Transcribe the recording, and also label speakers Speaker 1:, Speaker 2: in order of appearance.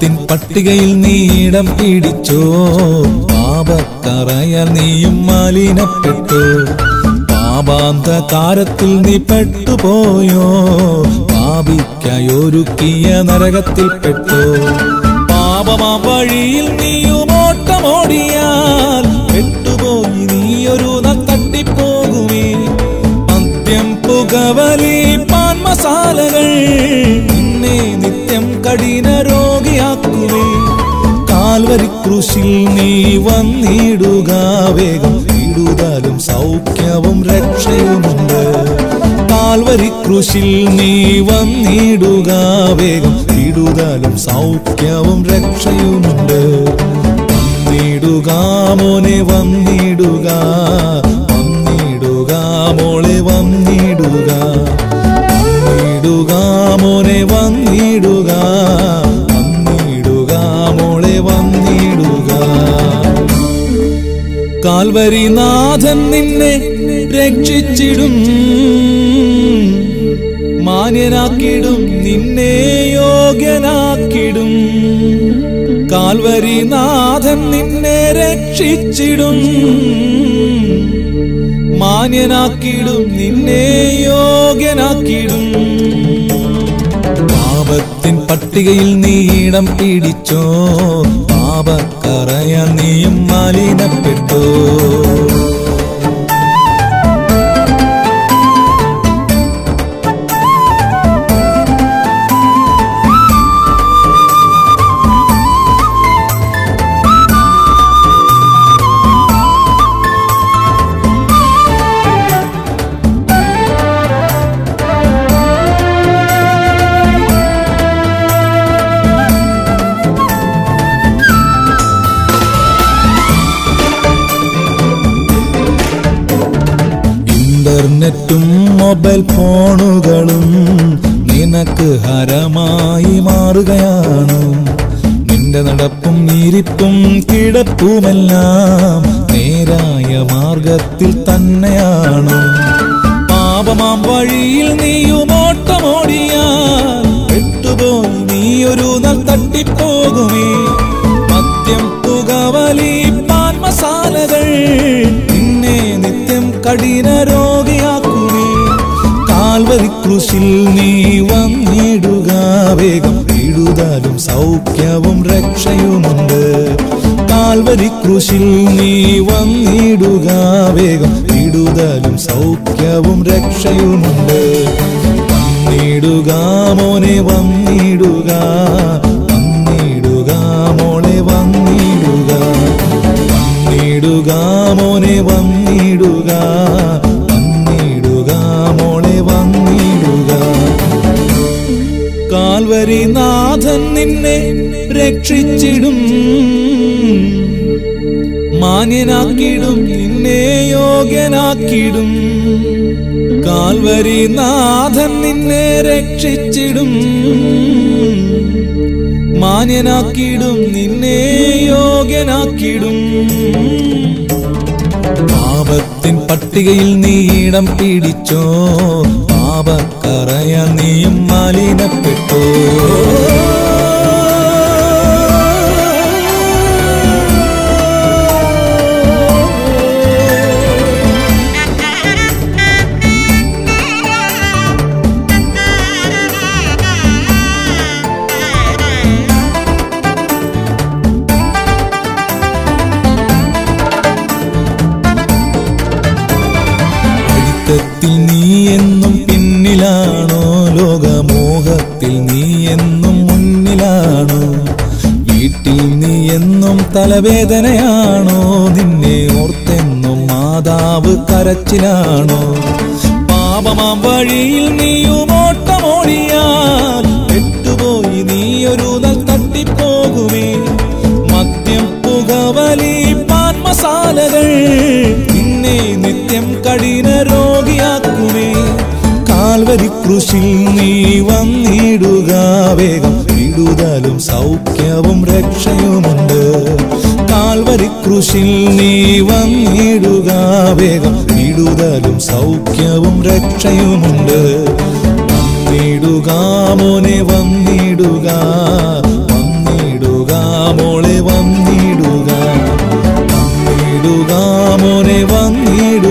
Speaker 1: പാപത്തിൻ പട്ടികയിൽ നീ ഇടം പിടിച്ചോ പാപക്കറയാൽ നീയും മലിനപ്പെട്ടു പാപാന്തകാരത്തിൽ നീ പെട്ടുപോയോ പാപിക്കായൊരുക്കിയ നരകത്തിൽ പെട്ടോ പാപമാ വഴിയിൽ നീയും ഓട്ടമോടിയാൽ പെട്ടുപോയി നീയൊരു നാൾ തട്ടിപ്പോകുമേ മദ്യം പുകവലി പാൻ മസാലകൾ നിന്നെ നിത്യം കഠിന രോഗിയാക്കുമേ കാൽവരി ക്രൂശിൽ നീ വന്നിടുക വേഗം വിടുതലും സൗഖ്യവും രക്ഷയുമുണ്ട് കാൽവരി ക്രൂശിൽ നീ വന്നിടുക വേഗം വിടുതലും സൗഖ്യവും രക്ഷയുമുണ്ട് വന്നിടുക മോനെ വന്നിടുക വന്നിടുക മോളെ വന്നിടുക വന്നിടുക മോനെ വന്നിടുക വന്നിടുക മോളെ വന്നിടുക കാൽവരിനാഥൻ നിന്നെ രക്ഷിച്ചിടും മാന്യനാക്കിടും നിന്നെ യോഗ്യനാക്കിടും കാൽവരിനാഥൻ നിന്നെ രക്ഷിച്ചിടും മാന്യനാക്കിടും നിന്നെ യോഗ്യനാക്കിടും പാപത്തിൻ പട്ടികയിൽ നീ ഇടം പിടിച്ചോ പാപക്കറയാൽ നീയും മലിനപ്പെട്ടോ ഇന്റർനെറ്റും മൊബൈൽ ഫോണുകളും നിനക്ക് ഹരമായി മാറുകയാണ് നിന്റെ നടപ്പും ഇരിപ്പും കിടപ്പുമെല്ലാം നേരായ മാർഗത്തിൽ തന്നെയാണ് പാപമാം വഴിയിൽ നീയും ഓട്ടമോടിയാൽ പെട്ടുപോയി നീയൊരു നാൾ തട്ടിപ്പോകുമേ മദ്യം പുകവലി പാൻ മസാലകൾ നിന്നെ നിത്യം കഠിന രോഗിയാക്കുമേ കാൽവരി ക്രൂശിൽ നീ വന്നിടുക വേഗം വിടുതലും സൗഖ്യവും രക്ഷയുമുണ്ട് കാൽവരി ക്രൂശിൽ നീ വന്നിടുക വേഗം വിടുതലും സൗഖ്യവും രക്ഷയുമുണ്ട് വന്നിടുക മോനെ വന്നിടുക വന്നിടുക മോളെ വന്നിടുക വന്നിടുക മോനെ വന്നിടുക വന്നിടുക മോളെ വന്നിടുക കാൽവരിനാഥൻ നിന്നെ രക്ഷിച്ചിടും മാന്യനാക്കിടും നിന്നെ യോഗ്യനാക്കിടും കാൽവരിനാഥൻ നിന്നെ രക്ഷിച്ചിടും മാന്യനാക്കിടും നിന്നെ യോഗ്യനാക്കിടും പാപത്തിൻ പട്ടികയിൽ നീ ഇടം പിടിച്ചോ പാപക്കറയാൽ നീയും മലിനപ്പെട്ടോ അഴുത്തത്തിൽ നീ എന്നും പിന്നിലാണോ ലോകമോഹത്തിൽ നീ എന്നും മുന്നിലാണോ വീട്ടിൽ നീ എന്നും തലവേദനയാണോ നിന്നെ ഓർത്തെന്നും മാതാവ് കരച്ചിലാണോ പാപമാം വഴിയിൽ നീയും ഓട്ടമോടിയാൽ പെട്ടുപോയി നീയൊരു നാൾ തട്ടിപ്പോകുമേ മദ്യം പുകവലി പാൻ മസാലകൾ നിന്നെ നിത്യം കഠിന രോഗിയാക്കുമേ കാൽവരി കൃഷിൽ നീ വന്നിടുക വേഗം വിടുതലും സൗഖ്യവും രക്ഷയുമുണ്ട് കാൽവരി കൃഷിൽ നീ വന്നിടുക വേഗം വിടുതലും സൗഖ്യവും രക്ഷയുമുണ്ട് വന്നിടുക മോനെ വന്നിടുക വന്നിടുക നേടി